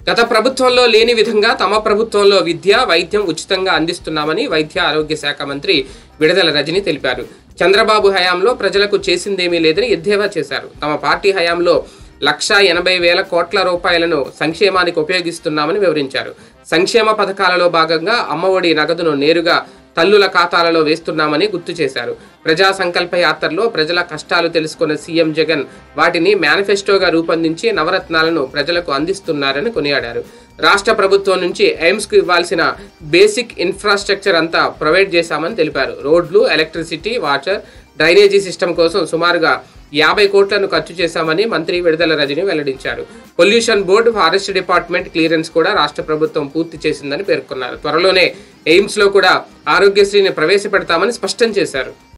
గత ప్రభుత్వంలో లేని విధంగా తమ ప్రభుత్వంలో విద్య వైద్యం ఉచితంగా అందిస్తున్నామని వైద్య ఆరోగ్య శాఖ మంత్రి విడుదల రజని తెలిపారు చంద్రబాబు హయాంలో ప్రజలకు చేసిందేమీ లేదని ఎద్దేవా చేశారు తమ పార్టీ హయాంలో లక్షా ఎనభై వేల కోట్ల రూపాయలను సంక్షేమానికి ఉపయోగిస్తున్నామని వివరించారు సంక్షేమ పథకాలలో భాగంగా అమ్మఒడి నగదును నేరుగా తల్లుల ఖాతాలలో వేస్తున్నామని గుర్తు చేశారు ప్రజా సంకల్ప యాత్రలో ప్రజల కష్టాలు తెలుసుకున్న సీఎం జగన్ వాటిని మేనిఫెస్టోగా రూపొందించి నవరత్నాలను ప్రజలకు అందిస్తున్నారని కొనియాడారు రాష్ట్ర ప్రభుత్వం నుంచి ఎయిమ్స్కు ఇవ్వాల్సిన బేసిక్ ఇన్ఫ్రాస్ట్రక్చర్ అంతా ప్రొవైడ్ చేశామని తెలిపారు రోడ్లు ఎలక్ట్రిసిటీ వాటర్ డ్రైనేజీ సిస్టమ్ కోసం సుమారుగా యాభై కోట్లను ఖర్చు చేశామని మంత్రి విడుదల రజని వెల్లడించారు pollution board forest department clearance కూడా రాష్ట్ర ప్రభుత్వం పూర్తి చేసిందని పేర్కొన్నారు త్వరలోనే ఎయిమ్స్లో కూడా ఆరోగ్యశ్రీని ప్రవేశపెడతామని స్పష్టం చేశారు